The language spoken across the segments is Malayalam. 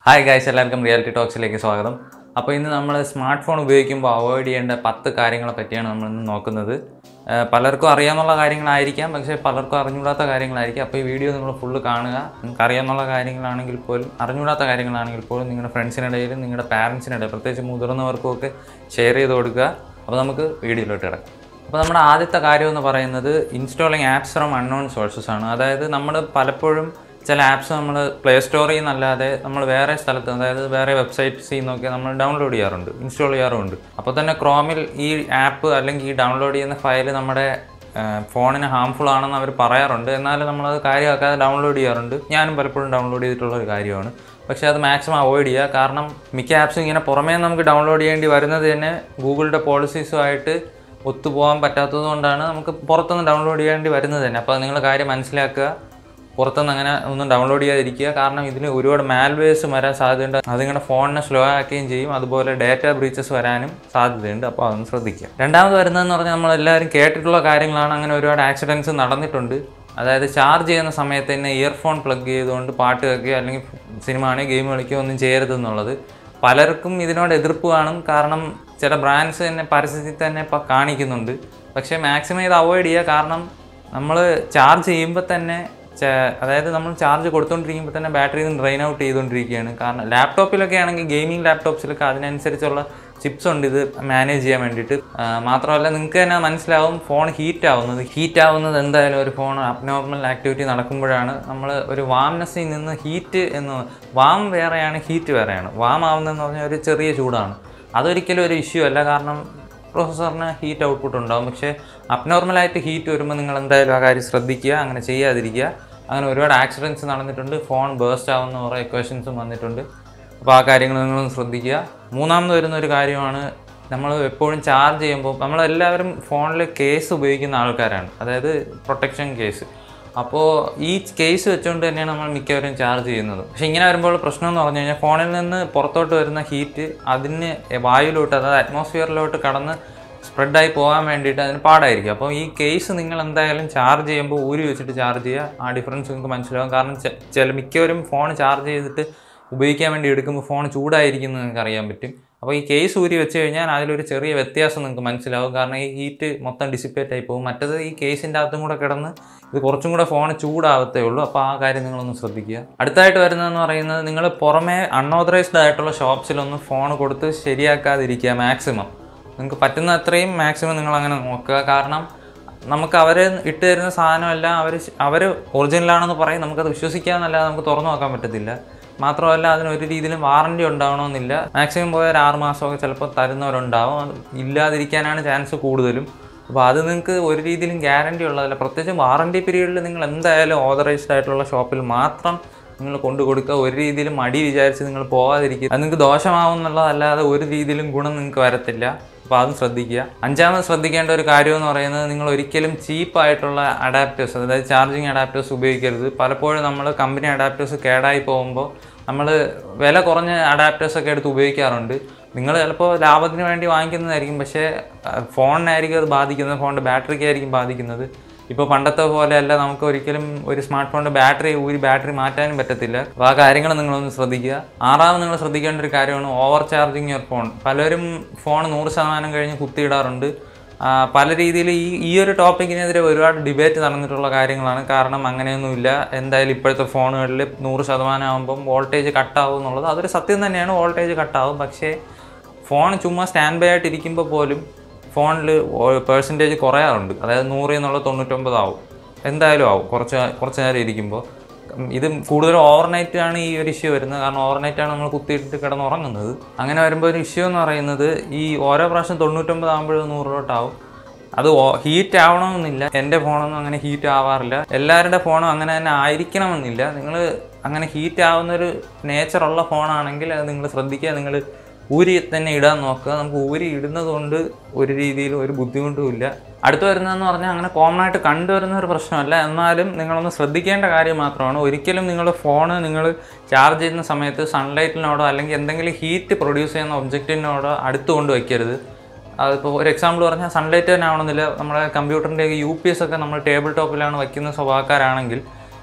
ഹായ് ഗൈസ് എല്ലാവർക്കും റിയാലിറ്റി ടോക്സിലേക്ക് സ്വാഗതം അപ്പോൾ ഇന്ന് നമ്മൾ സ്മാർട്ട് ഫോൺ ഉപയോഗിക്കുമ്പോൾ അവോയ്ഡ് ചെയ്യേണ്ട പത്ത് കാര്യങ്ങളെ പറ്റിയാണ് നമ്മൾ ഇന്ന് നോക്കുന്നത് ആ, പലർക്കും അറിയാവുന്ന കാര്യങ്ങളായിരിക്കാം പക്ഷേ പലർക്കും അറിഞ്ഞൂടാത്ത കാര്യങ്ങളായിരിക്കും അപ്പോൾ ഈ വീഡിയോ നിങ്ങൾ ഫുള്ള് കാണുക നിങ്ങൾക്ക് അറിയാവുന്ന കാര്യങ്ങളാണെങ്കിൽ പോലും അറിഞ്ഞൂടാത്ത കാര്യങ്ങളാണെങ്കിൽ പോലും നിങ്ങളുടെ ഫ്രണ്ട്സിനിടയിലും നിങ്ങളുടെ പാരൻസിനിടയിൽ പ്രത്യേകിച്ച് മുതിർന്നവർക്കും ഒക്കെ ഷെയർ ചെയ്ത് കൊടുക്കുക അപ്പോൾ നമുക്ക് വീഡിയോയിലോട്ട് കിടക്കാം അപ്പോൾ നമ്മുടെ ആദ്യത്തെ കാര്യം എന്ന് പറയുന്നത് installing apps from unknown sources ആണ് അതായത് നമ്മൾ പലപ്പോഴും ചില ആപ്സ് നമ്മൾ പ്ലേ സ്റ്റോറിൽ നിന്നല്ലാതെ നമ്മൾ വേറെ സ്ഥലത്ത് അതായത് വേറെ വെബ്സൈറ്റ്സിൽ നിന്നൊക്കെ നമ്മൾ ഡൗൺലോഡ് ചെയ്യാറുണ്ട് ഇൻസ്റ്റാൾ ചെയ്യാറുമുണ്ട് അപ്പോൾ തന്നെ ക്രോമിൽ ഈ ആപ്പ് അല്ലെങ്കിൽ ഈ ഡൗൺലോഡ് ചെയ്യുന്ന ഫയൽ നമ്മുടെ ആ, ഫോണിന് ഹാംഫുൾ ആണെന്ന് അവർ പറയാറുണ്ട് എന്നാലും നമ്മളത് കാര്യമാക്കാതെ ഡൗൺലോഡ് ചെയ്യാറുണ്ട് ഞാനും പലപ്പോഴും ഡൗൺലോഡ് ചെയ്തിട്ടുള്ള ഒരു കാര്യമാണ് പക്ഷേ അത് മാക്സിമം അവോയ്ഡ് ചെയ്യുക കാരണം മിക്ക ആപ്സും ഇങ്ങനെ പുറമേ നമുക്ക് ഡൗൺലോഡ് ചെയ്യേണ്ടി വരുന്നത് തന്നെ ഗൂഗിളിൻ്റെ പോളിസീസുമായിട്ട് ഒത്തുപോകാൻ പറ്റാത്തത് കൊണ്ടാണ് നമുക്ക് പുറത്തുനിന്ന് ഡൗൺലോഡ് ചെയ്യേണ്ടി വരുന്നത് തന്നെ അപ്പോൾ നിങ്ങൾ കാര്യം മനസ്സിലാക്കുക പുറത്തുനിന്ന് അങ്ങനെ ഒന്നും ഡൗൺലോഡ് ചെയ്യാതിരിക്കുക കാരണം ഇതിന് ഒരുപാട് മാൽവേഴ്സ് വരാൻ സാധ്യതയുണ്ട് അത് നിങ്ങളുടെ ഫോണിനെ സ്ലോ ആക്കുകയും ചെയ്യും അതുപോലെ ഡാറ്റ ബ്രീച്ചസ് വരാനും സാധ്യതയുണ്ട് അപ്പോൾ അതൊന്ന് ശ്രദ്ധിക്കുക രണ്ടാമത് വരുന്നതെന്ന് പറഞ്ഞാൽ നമ്മളെല്ലാവരും കേട്ടിട്ടുള്ള കാര്യങ്ങളാണ് അങ്ങനെ ഒരുപാട് ആക്സിഡൻസ് നടന്നിട്ടുണ്ട് അതായത് ചാർജ് ചെയ്യുന്ന സമയത്ത് തന്നെ ഇയർഫോൺ പ്ലഗ് ചെയ്തുകൊണ്ട് പാട്ട് കേൾക്കുകയോ അല്ലെങ്കിൽ സിനിമ ആണെങ്കിൽ ഗെയിം കളിക്കുകയോ ഒന്നും ചെയ്യരുതെന്നുള്ളത് പലർക്കും ഇതിനോട് എതിർപ്പ് കാണും കാരണം ചില ബ്രാൻഡ്സ് തന്നെ പരസ്യത്തിൽ തന്നെ ഇപ്പോൾ കാണിക്കുന്നുണ്ട് പക്ഷേ മാക്സിമം ഇത് അവോയ്ഡ് ചെയ്യുക കാരണം നമ്മൾ ചാർജ് ചെയ്യുമ്പോൾ തന്നെ ച- അതായത് നമ്മൾ ചാർജ് കൊടുത്തുകൊണ്ടിരിക്കുമ്പോൾ തന്നെ ബാറ്ററി ഡ്രെയിൻ ഔട്ട് ചെയ്തുകൊണ്ടിരിക്കുകയാണ് കാരണം ലാപ്ടോപ്പിലൊക്കെ ആണെങ്കിൽ ഗെയിമിംഗ് ലാപ്ടോപ്സിലൊക്കെ അതിനനുസരിച്ചുള്ള ചിപ്സ് ഉണ്ട് ഇത് മാനേജ് ചെയ്യാൻ വേണ്ടിയിട്ട് ആ, മാത്രമല്ല നിങ്ങൾക്ക് തന്നെ മനസ്സിലാവും ഫോൺ ഹീറ്റ് ആവുന്നത് ഹീറ്റ് ആവുന്നത് എന്തായാലും ഒരു ഫോൺ അബ്നോർമൽ ആക്ടിവിറ്റി നടക്കുമ്പോഴാണ് നമ്മൾ ഒരു വാംനെസ്സിൽ നിന്ന് ഹീറ്റ് എന്ന് വാം വേറെയാണ് ഹീറ്റ് വേറെയാണ് വാം ആവുന്നതെന്ന് പറഞ്ഞാൽ ഒരു ചെറിയ ചൂടാണ് അതൊരിക്കലും ഒരു ഇഷ്യൂ അല്ല കാരണം പ്രോസസ്സറിന് ഹീറ്റ് ഔട്ട്പുട്ട് ഉണ്ടാവും പക്ഷേ അബ്നോർമലായിട്ട് ഹീറ്റ് വരുമ്പോൾ നിങ്ങൾ എന്തായാലും ആ കാര്യം ശ്രദ്ധിക്കുക അങ്ങനെ ചെയ്യാതിരിക്കുക അങ്ങനെ ഒരുപാട് ആക്സിഡൻറ്റ്സ് നടന്നിട്ടുണ്ട് ഫോൺ ബേസ്റ്റ് ആവുന്ന കുറേ എക്വേഷൻസും വന്നിട്ടുണ്ട് അപ്പോൾ ആ കാര്യങ്ങൾ നിങ്ങളൊന്ന് ശ്രദ്ധിക്കുക മൂന്നാമത് വരുന്ന ഒരു കാര്യമാണ് നമ്മൾ എപ്പോഴും ചാർജ് ചെയ്യുമ്പോൾ നമ്മളെല്ലാവരും ഫോണിൽ കേസ് ഉപയോഗിക്കുന്ന ആൾക്കാരാണ് അതായത് പ്രൊട്ടക്ഷൻ കേസ് അപ്പോൾ ഈ കേസ് വെച്ചുകൊണ്ട് തന്നെയാണ് നമ്മൾ മിക്കവരും ചാർജ് ചെയ്യുന്നത് പക്ഷേ ഇങ്ങനെ വരുമ്പോൾ പ്രശ്നം എന്ന് പറഞ്ഞു കഴിഞ്ഞാൽ ഫോണിൽ നിന്ന് പുറത്തോട്ട് വരുന്ന ഹീറ്റ് അതിന് വായുവിലോട്ട് അതായത് അറ്റ്മോസ്ഫിയറിലോട്ട് കടന്ന് സ്പ്രെഡായി പോകാൻ വേണ്ടിയിട്ട് അതിന് പാടായിരിക്കും അപ്പോൾ ഈ കേസ് നിങ്ങൾ എന്തായാലും ചാർജ് ചെയ്യുമ്പോൾ ഊരി വെച്ചിട്ട് ചാർജ് ചെയ്യുക ആ ഡിഫറൻസ് നിങ്ങൾക്ക് മനസ്സിലാവും കാരണം ചെ- ചില മിക്കവരും ഫോൺ ചാർജ് ചെയ്തിട്ട് ഉപയോഗിക്കാൻ വേണ്ടി എടുക്കുമ്പോൾ ഫോൺ ചൂടായിരിക്കും നിങ്ങൾക്ക് അറിയാൻ പറ്റും അപ്പോൾ ഈ കേസ് ഊരി വെച്ച് കഴിഞ്ഞാൽ അതിലൊരു ചെറിയ വ്യത്യാസം നിങ്ങൾക്ക് മനസ്സിലാവും കാരണം ഈ ഹീറ്റ് മൊത്തം ഡിസിപ്പേറ്റ് ആയി പോകും മറ്റത് ഈ കേസിൻ്റെ അകത്തും കൂടെ കിടന്ന് ഇത് കുറച്ചും കൂടെ ഫോൺ ചൂടാവത്തേ ഉള്ളൂ അപ്പോൾ ആ കാര്യം നിങ്ങളൊന്ന് ശ്രദ്ധിക്കുക അടുത്തായിട്ട് വരുന്നതെന്ന് പറയുന്നത് നിങ്ങൾ പുറമേ അൺഓതറൈസ്ഡ് ആയിട്ടുള്ള ഷോപ്സിലൊന്നും ഫോൺ കൊടുത്ത് ശരിയാക്കാതിരിക്കുക മാക്സിമം നിങ്ങൾക്ക് പറ്റുന്ന അത്രയും മാക്സിമം നിങ്ങൾ അങ്ങനെ നോക്കുക കാരണം നമുക്ക് അവർ ഇട്ട് തരുന്ന സാധനമെല്ലാം അവർ അവർ ഒറിജിനലാണെന്ന് പറയും നമുക്കത് വിശ്വസിക്കാമെന്നല്ലാതെ നമുക്ക് തുറന്നു നോക്കാൻ പറ്റത്തില്ല മാത്രമല്ല അതിന് ഒരു രീതിയിലും വാറണ്ടി ഉണ്ടാവണമെന്നില്ല മാക്സിമം പോയ ഒരു ആറ് മാസമൊക്കെ ചിലപ്പോൾ തരുന്നവരുണ്ടാവും അത് ഇല്ലാതിരിക്കാനാണ് ചാൻസ് കൂടുതലും അപ്പോൾ അത് നിങ്ങൾക്ക് ഒരു രീതിയിലും ഗ്യാരണ്ടി ഉള്ളതല്ല പ്രത്യേകിച്ചും വാറണ്ടി പീരീഡിൽ നിങ്ങൾ എന്തായാലും ഓതറൈസ്ഡ് ആയിട്ടുള്ള ഷോപ്പിൽ മാത്രം നിങ്ങൾ കൊണ്ടു കൊടുക്കുക ഒരു രീതിയിലും മടി വിചാരിച്ച് നിങ്ങൾ പോകാതിരിക്കുക അത് നിങ്ങൾക്ക് ദോഷമാവും എന്നുള്ളതല്ലാതെ ഒരു രീതിയിലും ഗുണം നിങ്ങൾക്ക് വരത്തില്ല അപ്പോൾ അതും ശ്രദ്ധിക്കുക അഞ്ചാമത് ശ്രദ്ധിക്കേണ്ട ഒരു കാര്യം എന്ന് പറയുന്നത് നിങ്ങൾ ഒരിക്കലും ചീപ്പായിട്ടുള്ള അഡാപ്റ്റേഴ്സ് അതായത് ചാർജിങ് അഡാപ്റ്റേഴ്സ് ഉപയോഗിക്കരുത് പലപ്പോഴും നമ്മൾ കമ്പനി അഡാപ്റ്റേഴ്സ് കേടായി പോകുമ്പോൾ നമ്മൾ വില കുറഞ്ഞ അഡാപ്റ്റേഴ്സ് ഒക്കെ എടുത്ത് ഉപയോഗിക്കാറുണ്ട് നിങ്ങൾ ചിലപ്പോൾ ലാഭത്തിന് വേണ്ടി വാങ്ങിക്കുന്നതായിരിക്കും പക്ഷേ അഹ് ഫോണിനായിരിക്കും അത് ബാധിക്കുന്നത് ഫോണിൻ്റെ ബാറ്ററിക്ക് ആയിരിക്കും ബാധിക്കുന്നത് ഇപ്പോൾ പണ്ടത്തെ പോലെയല്ല നമുക്ക് ഒരിക്കലും ഒരു സ്മാർട്ട് ഫോണിൻ്റെ ബാറ്ററി ഊരി ബാറ്ററി മാറ്റാനും പറ്റത്തില്ല അപ്പോൾ ആ കാര്യങ്ങൾ നിങ്ങളൊന്ന് ശ്രദ്ധിക്കുക ആറാമത് നിങ്ങൾ ശ്രദ്ധിക്കേണ്ട ഒരു കാര്യമാണ് ഓവർ ചാർജിങ് യുവർ ഫോൺ പലരും ഫോൺ നൂറ് ശതമാനം കഴിഞ്ഞ് കുത്തിയിടാറുണ്ട് ആ, പല രീതിയിൽ ഈ ഈ ഒരു ടോപ്പിക്കിനെതിരെ ഒരുപാട് ഡിബേറ്റ് നടന്നിട്ടുള്ള കാര്യങ്ങളാണ് കാരണം അങ്ങനെയൊന്നുമില്ല എന്തായാലും ഇപ്പോഴത്തെ ഫോണുകളിൽ നൂറ് ശതമാനം ആകുമ്പം വോൾട്ടേജ് കട്ടാവും എന്നുള്ളത് അതൊരു സത്യം തന്നെയാണ് വോൾട്ടേജ് കട്ടാവും പക്ഷേ ഫോൺ ചുമ്മാ സ്റ്റാൻഡ് ബൈ ആയിട്ട് ഇരിക്കുമ്പോൾ പോലും ഫോണിൽ പേഴ്സൻറ്റേജ് കുറയാറുണ്ട് അതായത് നൂറിൽ നിന്നുള്ള തൊണ്ണൂറ്റൊമ്പതാവും എന്തായാലും ആവും കുറച്ച് കുറച്ച് നേരം ഇരിക്കുമ്പോൾ ഉം, ഇത് കൂടുതലും ഓവർനൈറ്റ് ആണ് ഈ ഒരു ഇഷ്യൂ വരുന്നത് കാരണം ഓവർനൈറ്റ് ആണ് നമ്മൾ കുത്തിയിട്ടിട്ട് കിടന്നുറങ്ങുന്നത് അങ്ങനെ വരുമ്പോൾ ഒരു ഇഷ്യൂ എന്ന് പറയുന്നത് ഈ ഓരോ പ്രാവശ്യം തൊണ്ണൂറ്റൊമ്പത് ആകുമ്പോഴും നൂറിലോട്ടാവും അത് ഹീറ്റ് ആവണമെന്നില്ല എൻ്റെ ഫോണൊന്നും അങ്ങനെ ഹീറ്റ് ആവാറില്ല എല്ലാവരുടെ ഫോണും അങ്ങനെ തന്നെ ആയിരിക്കണമെന്നില്ല നിങ്ങൾ അങ്ങനെ ഹീറ്റ് ആവുന്നൊരു നേച്ചറുള്ള ഫോണാണെങ്കിൽ അത് നിങ്ങൾ ശ്രദ്ധിക്കുക നിങ്ങൾ ഊരി തന്നെ ഇടാൻ നോക്കുക നമുക്ക് ഊരി ഇടുന്നത് കൊണ്ട് ഒരു രീതിയിലും ഒരു ബുദ്ധിമുട്ടും ഇല്ല അടുത്ത് വരുന്നതെന്ന് പറഞ്ഞാൽ അങ്ങനെ കോമൺ ആയിട്ട് കണ്ടുവരുന്ന ഒരു പ്രശ്നമല്ല എന്നാലും നിങ്ങളൊന്ന് ശ്രദ്ധിക്കേണ്ട കാര്യം മാത്രമാണ് ഒരിക്കലും നിങ്ങളുടെ ഫോണ് നിങ്ങൾ ചാർജ് ചെയ്യുന്ന സമയത്ത് സൺലൈറ്റിനോടോ അല്ലെങ്കിൽ എന്തെങ്കിലും ഹീറ്റ് പ്രൊഡ്യൂസ് ചെയ്യുന്ന ഒബ്ജക്റ്റിനോടോ അടുത്ത് കൊണ്ട് വയ്ക്കരുത് അതിപ്പോൾ ഒരു എക്സാമ്പിൾ പറഞ്ഞാൽ സൺലൈറ്റ് തന്നെ ആവണമെന്നില്ല നമ്മുടെ കമ്പ്യൂട്ടറിൻ്റെ യു പി എസ് ഒക്കെ നമ്മൾ ടേബിൾ ടോപ്പിലാണ് വയ്ക്കുന്ന സ്വഭാവക്കാരാണെങ്കിൽ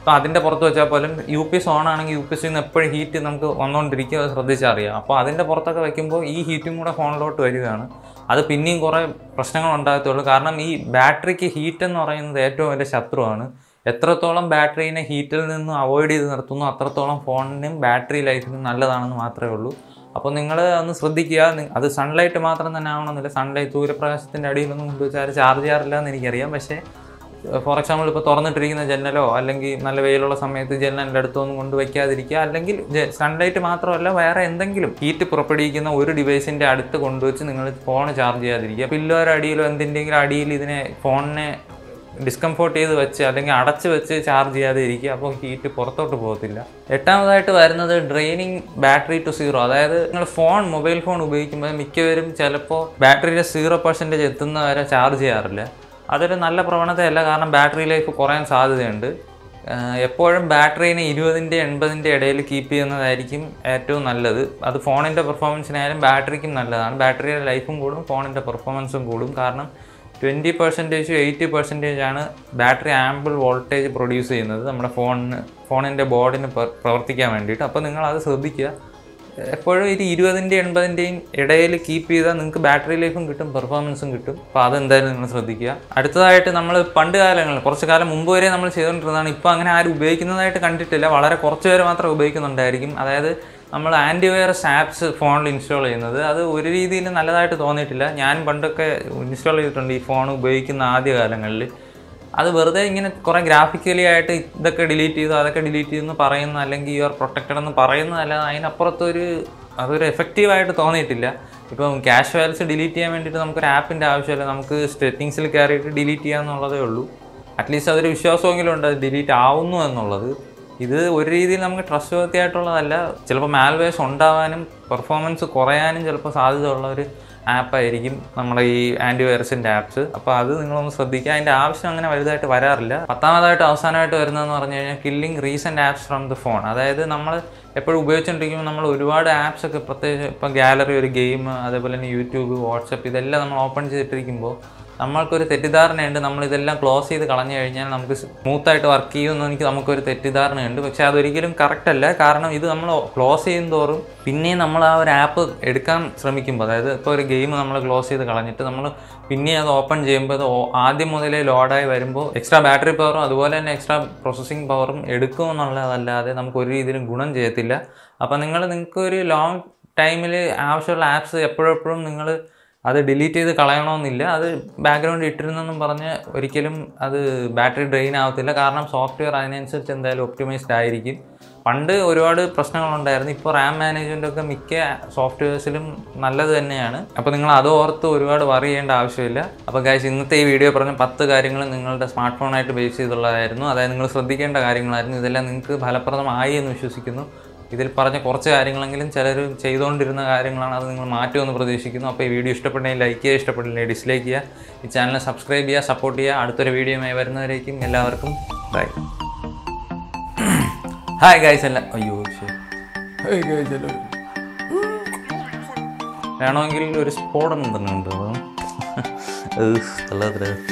അപ്പോൾ അതിൻ്റെ പുറത്ത് വെച്ചാൽ പോലും യു പി എസ് ഓൺ ആണെങ്കിൽ യു പി എസ് നിന്ന് എപ്പോഴും ഹീറ്റ് നമുക്ക് വന്നുകൊണ്ടിരിക്കുക അത് ശ്രദ്ധിച്ചറിയാം അപ്പോൾ അതിൻ്റെ പുറത്തൊക്കെ വെക്കുമ്പോൾ ഈ ഹീറ്റും കൂടെ ഫോണിലോട്ട് വരികയാണ് അത് പിന്നെയും കുറേ പ്രശ്നങ്ങൾ ഉണ്ടാകത്തുള്ളൂ കാരണം ഈ ബാറ്ററിക്ക് ഹീറ്റ് എന്ന് പറയുന്നത് ഏറ്റവും വലിയ ശത്രുവാണ് എത്രത്തോളം ബാറ്ററീനെ ഹീറ്റിൽ നിന്ന് അവോയ്ഡ് ചെയ്ത് നിർത്തുന്നു അത്രത്തോളം ഫോണിനും ബാറ്ററി ലൈഫിനും നല്ലതാണെന്ന് മാത്രമേ ഉള്ളൂ അപ്പോൾ നിങ്ങൾ ഒന്ന് ശ്രദ്ധിക്കുക നി- അത് സൺലൈറ്റ് മാത്രം തന്നെ ആവണമെന്നില്ല സൺലൈറ്റ് സൂര്യപ്രകാശത്തിൻ്റെ അടിയിലൊന്നും കൊണ്ടുവച്ചാൽ ചാർജ് ചെയ്യാറില്ല എന്ന് എനിക്കറിയാം പക്ഷേ ഫോർ എക്സാമ്പിൾ ഇപ്പോൾ തുറന്നിട്ടിരിക്കുന്ന ജനലോ അല്ലെങ്കിൽ നല്ല വെയിലുള്ള സമയത്ത് ജനലിൻ്റെ അടുത്തൊന്നും കൊണ്ട് വയ്ക്കാതിരിക്കുക അല്ലെങ്കിൽ സൺലൈറ്റ് മാത്രമല്ല വേറെ എന്തെങ്കിലും ഹീറ്റ് പുറപ്പെടുവിക്കുന്ന ഒരു ഡിവൈസിൻ്റെ അടുത്ത് കൊണ്ടുവച്ച് നിങ്ങൾ ഫോൺ ചാർജ് ചെയ്യാതിരിക്കുക പില്ലോരോ അടിയിലോ എന്തിൻ്റെങ്കിലും അടിയിൽ ഇതിനെ ഫോണിനെ ഡിസ്കംഫോർട്ട് ചെയ്ത് വെച്ച് അല്ലെങ്കിൽ അടച്ച് വെച്ച് ചാർജ് ചെയ്യാതെ ഇരിക്കുക അപ്പോൾ ഹീറ്റ് പുറത്തോട്ട് പോകത്തില്ല എട്ടാമതായിട്ട് വരുന്നത് ഡ്രെയിനിങ് ബാറ്ററി ടു സീറോ അതായത് നിങ്ങൾ ഫോൺ മൊബൈൽ ഫോൺ ഉപയോഗിക്കുമ്പോൾ മിക്കവരും ചിലപ്പോൾ ബാറ്ററിയുടെ സീറോ പെർസെൻറ്റേജ് എത്തുന്ന വരെ ചാർജ് ചെയ്യാറില്ല അതൊരു നല്ല പ്രവണതയല്ല കാരണം ബാറ്ററി ലൈഫ് കുറയാൻ സാധ്യതയുണ്ട് ആഹ് എപ്പോഴും ബാറ്ററീനെ ഇരുപതിൻ്റെ എൺപതിൻ്റെ ഇടയിൽ കീപ്പ് ചെയ്യുന്നതായിരിക്കും ഏറ്റവും നല്ലത് അത് ഫോണിൻ്റെ പെർഫോമൻസിനായാലും ബാറ്ററിക്കും നല്ലതാണ് ബാറ്ററിയുടെ ലൈഫും കൂടും ഫോണിൻ്റെ പെർഫോമൻസും കൂടും കാരണം ട്വൻറ്റി പെർസെൻറ്റേജ് എയ്റ്റി പെർസെൻറ്റേജ് ആണ് ബാറ്ററി ആമ്പിൾ വോൾട്ടേജ് പ്രൊഡ്യൂസ് ചെയ്യുന്നത് നമ്മുടെ ഫോണിന് ഫോണിൻ്റെ ബോർഡിന് പ്രവർത്തിക്കാൻ വേണ്ടിയിട്ട് അപ്പോൾ നിങ്ങൾ അത് ശ്രദ്ധിക്കുക എപ്പോഴും ഇത് ഇരുപതിൻ്റെ എൺപതിൻ്റെയും ഇടയിൽ കീപ്പ് ചെയ്താൽ നിങ്ങൾക്ക് ബാറ്ററി ലൈഫും കിട്ടും പെർഫോമൻസും കിട്ടും അപ്പോൾ അതെന്തായാലും നിങ്ങൾ ശ്രദ്ധിക്കുക അടുത്തതായിട്ട് നമ്മൾ പണ്ട് കാലങ്ങളിൽ കുറച്ച് കാലം മുമ്പ് വരെ നമ്മൾ ചെയ്തുകൊണ്ടിരുന്നതാണ് ഇപ്പോൾ അങ്ങനെ ആരും ഉപയോഗിക്കുന്നതായിട്ട് കണ്ടിട്ടില്ല വളരെ കുറച്ച് പേര് മാത്രം ഉപയോഗിക്കുന്നുണ്ടായിരിക്കും അതായത് നമ്മൾ ആൻറ്റിവൈറസ് ആപ്സ് ഫോണിൽ ഇൻസ്റ്റാൾ ചെയ്യുന്നത് അത് ഒരു രീതിയിൽ നല്ലതായിട്ട് തോന്നിയിട്ടില്ല ഞാൻ പണ്ടൊക്കെ ഇൻസ്റ്റാൾ ചെയ്തിട്ടുണ്ട് ഈ ഫോൺ ഉപയോഗിക്കുന്ന ആദ്യ കാലങ്ങളിൽ അത് വെറുതെ ഇങ്ങനെ കുറേ ഗ്രാഫിക്കലി ആയിട്ട് ഇതൊക്കെ ഡിലീറ്റ് ചെയ്തു അതൊക്കെ ഡിലീറ്റ് ചെയ്തെന്ന് പറയുന്ന അല്ലെങ്കിൽ യു ആർ പ്രൊട്ടക്റ്റഡ് എന്ന് പറയുന്നതല്ല അതിനപ്പുറത്തൊരു അതൊരു എഫക്റ്റീവായിട്ട് തോന്നിയിട്ടില്ല ഇപ്പം ക്യാഷ് ഫയൽസ് ഡിലീറ്റ് ചെയ്യാൻ വേണ്ടിയിട്ട് നമുക്കൊരു ആപ്പിൻ്റെ ആവശ്യമില്ല നമുക്ക് സെറ്റിങ്സിൽ കയറിയിട്ട് ഡിലീറ്റ് ചെയ്യാമെന്നുള്ളതേ ഉള്ളൂ അറ്റ്ലീസ്റ്റ് അതൊരു വിശ്വാസമെങ്കിലും ഉണ്ട് അത് ഡിലീറ്റ് ആവുന്നു എന്നുള്ളത് ഇത് ഒരു രീതിയിൽ നമുക്ക് ട്രസ്റ്റ് വർത്തി ആയിട്ടുള്ളതല്ല ചിലപ്പോൾ മാൽവേസ് ഉണ്ടാവാനും പെർഫോമൻസ് കുറയാനും ചിലപ്പോൾ സാധ്യതയുള്ള ഒരു ആപ്പായിരിക്കും നമ്മുടെ ഈ ആൻറ്റിവൈറസിൻ്റെ ആപ്സ് അപ്പോൾ അത് നിങ്ങളൊന്ന് ശ്രദ്ധിക്കുക അതിൻ്റെ ആവശ്യം അങ്ങനെ വലുതായിട്ട് വരാറില്ല പത്താമതായിട്ട് അവസാനമായിട്ട് വരുന്നതെന്ന് പറഞ്ഞു കഴിഞ്ഞാൽ killing recent apps from the phone അതായത് നമ്മൾ എപ്പോഴും ഉപയോഗിച്ചുകൊണ്ടിരിക്കുമ്പോൾ നമ്മൾ ഒരുപാട് ആപ്സ് ഒക്കെ പ്രത്യേകിച്ച് ഇപ്പം ഗാലറി ഒരു ഗെയിം അതേപോലെ തന്നെ യൂട്യൂബ് വാട്സപ്പ് ഇതെല്ലാം നമ്മൾ ഓപ്പൺ ചെയ്തിട്ടിരിക്കുമ്പോൾ നമ്മൾക്കൊരു തെറ്റിദ്ധാരണയുണ്ട് നമ്മൾ ഇതെല്ലാം ക്ലോസ് ചെയ്ത് കളഞ്ഞു കഴിഞ്ഞാൽ നമുക്ക് സ്മൂത്തായിട്ട് വർക്ക് ചെയ്യുമെന്ന് എനിക്ക് നമുക്കൊരു തെറ്റിദ്ധാരണയുണ്ട് പക്ഷേ അതൊരിക്കലും കറക്റ്റ് അല്ല കാരണം ഇത് നമ്മൾ ക്ലോസ് ചെയ്യും തോറും പിന്നെയും നമ്മൾ ആ ഒരു ആപ്പ് എടുക്കാൻ ശ്രമിക്കുമ്പോൾ അതായത് ഇപ്പോൾ ഒരു ഗെയിം നമ്മൾ ക്ലോസ് ചെയ്ത് കളഞ്ഞിട്ട് നമ്മൾ പിന്നെ അത് ഓപ്പൺ ചെയ്യുമ്പോൾ അത് ഓ- ആദ്യം മുതലേ ലോഡായി വരുമ്പോൾ എക്സ്ട്രാ ബാറ്ററി പവറും അതുപോലെ തന്നെ എക്സ്ട്രാ പ്രോസസ്സിംഗ് പവറും എടുക്കുമെന്നുള്ളതല്ലാതെ നമുക്ക് ഒരു രീതിയിലും ഗുണം ചെയ്യത്തില്ല അപ്പോൾ നിങ്ങൾ നിങ്ങൾക്ക് ഒരു ലോങ് ടൈമിൽ ആവശ്യമുള്ള ആപ്സ് എപ്പോഴെപ്പോഴും നിങ്ങൾ അത് ഡിലീറ്റ് ചെയ്ത് കളയണമെന്നില്ല അത് ബാക്ക്ഗ്രൗണ്ട് ഇട്ടിരുന്നെന്നും പറഞ്ഞ് ഒരിക്കലും അത് ബാറ്ററി ഡ്രെയിൻ ആവത്തില്ല കാരണം സോഫ്റ്റ്വെയർ അതിനനുസരിച്ച് എന്തായാലും ഒപ്റ്റിമൈസ്ഡ് ആയിരിക്കും പണ്ട് ഒരുപാട് പ്രശ്നങ്ങളുണ്ടായിരുന്നു ഇപ്പോൾ റാം മാനേജ്മെൻ്റ് ഒക്കെ മിക്ക സോഫ്റ്റ്വെയർസിലും നല്ലത് തന്നെയാണ് അപ്പോൾ നിങ്ങൾ അത് ഓർത്ത് ഒരുപാട് വറി ചെയ്യേണ്ട ആവശ്യമില്ല അപ്പോൾ ഗൈസ് ഇന്നത്തെ ഈ വീഡിയോ പറഞ്ഞ പത്ത് കാര്യങ്ങൾ നിങ്ങളുടെ സ്മാർട്ട് ഫോണായിട്ട് ബേസ് ചെയ്തുള്ളതായിരുന്നു അതായത് നിങ്ങൾ ശ്രദ്ധിക്കേണ്ട കാര്യങ്ങളായിരുന്നു ഇതെല്ലാം നിങ്ങൾക്ക് ഫലപ്രദമായി എന്ന് വിശ്വസിക്കുന്നു ഇതിൽ പറഞ്ഞ കുറച്ച് കാര്യങ്ങളെങ്കിലും ചിലർ ചെയ്തുകൊണ്ടിരുന്ന കാര്യങ്ങളാണ് അത് നിങ്ങൾ മാറ്റുമെന്ന് പ്രതീക്ഷിക്കുന്നു അപ്പോൾ ഈ വീഡിയോ ഇഷ്ടപ്പെട്ടെങ്കിൽ ലൈക്ക് ചെയ്യുക ഇഷ്ടപ്പെട്ടില്ലെങ്കിൽ ഡിസ്ലൈക്ക് ചെയ്യുക ഈ ചാനൽ സബ്സ്ക്രൈബ് ചെയ്യുക സപ്പോർട്ട് ചെയ്യുക അടുത്തൊരു വീഡിയോയുമായി വരുന്നവരേക്കും എല്ലാവർക്കും ബൈ ഹായ് ഗൈസ് എല്ലാം അയ്യോ ശരി ഹായ് ഗൈസ് എല്ലാം വേണമെങ്കിൽ ഒരു സ്ഫോടനം തന്നെ ഉണ്ട് തള്ളാത്ര